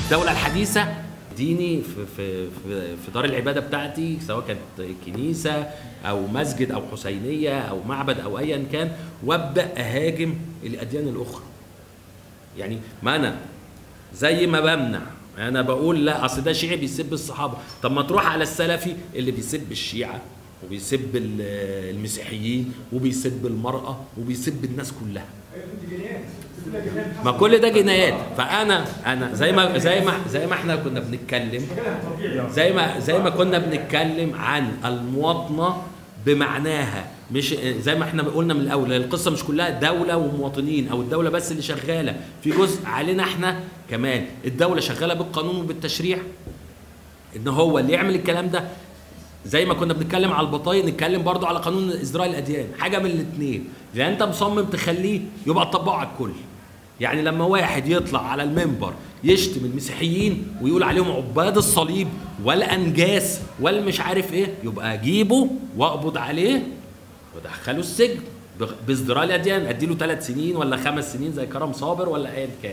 الدوله الحديثه ديني في في في, في دار العباده بتاعتي سواء كانت كنيسه او مسجد او حسينيه او معبد او ايا كان وابدا اهاجم الاديان الاخرى يعني ما انا زي ما بمنع انا بقول لا اصل ده شيعي بيسب الصحابه طب ما تروح على السلفي اللي بيسب الشيعه وبيسب ال- المسيحيين وبيسب المراه وبيسب الناس كلها ما كل ده جنايات فانا انا زي ما زي ما زي ما احنا كنا بنتكلم زي ما زي ما كنا بنتكلم عن المواطنه بمعناها مش زي ما احنا قلنا من الاول القصه مش كلها دوله ومواطنين او الدوله بس اللي شغاله في جزء علينا احنا كمان الدوله شغاله بالقانون وبالتشريع ان هو اللي يعمل الكلام ده زي ما كنا بنتكلم على البطايق نتكلم برضو على قانون ازدراء الاديان حاجه من الاثنين اذا انت مصمم تخليه يبقى تطبقه على الكل يعني لما واحد يطلع على المنبر يشتم المسيحيين ويقول عليهم عباد الصليب والانجاس والمش عارف ايه يبقى اجيبه واقبض عليه ودخله السجن بغ- بازدراء الاديان اديله ثلاث سنين ولا خمس سنين زي كرم صابر ولا ايا كان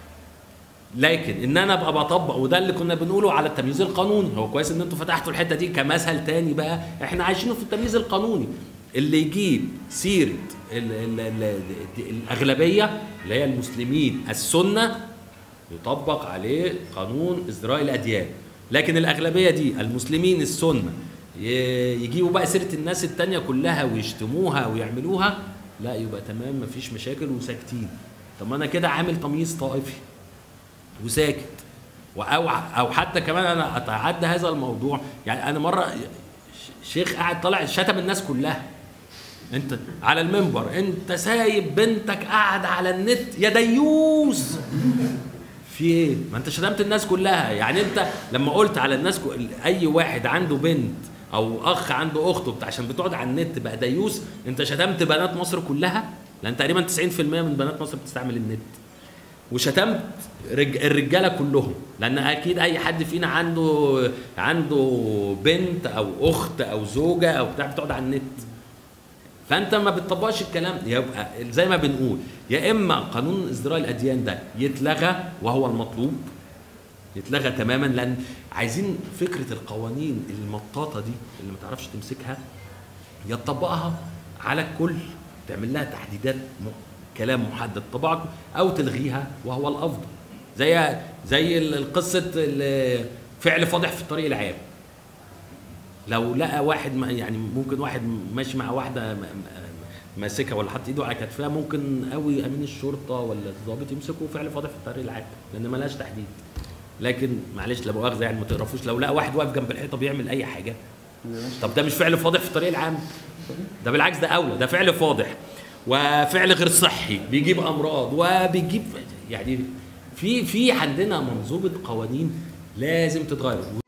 لكن ان انا ابقى بطبق وده اللي كنا بنقوله على التمييز القانوني هو كويس ان انتوا فتحتوا الحته دي كمثل تاني بقى احنا عايشينه في التمييز القانوني اللي يجيب سيره ال ال ال الاغلبيه اللي هي المسلمين السنه يطبق عليه قانون ازدراء الاديان لكن الاغلبيه دي المسلمين السنه ي- يجيبوا بقى سيره الناس التانية كلها ويشتموها ويعملوها لا يبقى تمام مفيش مشاكل وساكتين طب ما انا كده عامل تمييز طائفي وساكت او او حتى كمان انا اتعدى هذا الموضوع يعني انا مره ش- شيخ قاعد طالع شتم الناس كلها انت على المنبر انت سايب بنتك قاعد على النت يا ديوس في ايه ما انت شتمت الناس كلها يعني انت لما قلت على الناس كو... اي واحد عنده بنت او اخ عنده اخته بتاع عشان بتقعد على النت بقى ديوس انت شتمت بنات مصر كلها لان تقريبا 90% من بنات مصر بتستعمل النت وشتمت رج... الرجاله كلهم لان اكيد اي حد فينا عنده عنده بنت او اخت او زوجه او بتاع بتقعد على النت فانت ما بتطبقش الكلام يبقى زي ما بنقول يا اما قانون ازدراء الاديان ده يتلغى وهو المطلوب يتلغى تماما لان عايزين فكره القوانين المطاطه دي اللي ما تعرفش تمسكها يا تطبقها على الكل تعمل لها تحديدات م... كلام محدد طبعا او تلغيها وهو الافضل زي زي القصه ال- فعل فاضح في الطريق العام لو لقى واحد ما- يعني ممكن واحد ماشي مع واحده م- م- ماسكها ولا حاطط ايده على كتفها ممكن قوي امين الشرطه ولا الضابط يمسكه فعل فاضح في الطريق العام لان ملهاش تحديد لكن معلش لا مؤاخذه يعني ما تقرفوش لو لقى واحد واقف جنب الحيطه بيعمل اي حاجه طب ده مش فعل فاضح في الطريق العام ده بالعكس ده اولى ده فعل فاضح وفعل غير صحي بيجيب امراض وبيجيب يعني في في عندنا منظومه قوانين لازم تتغير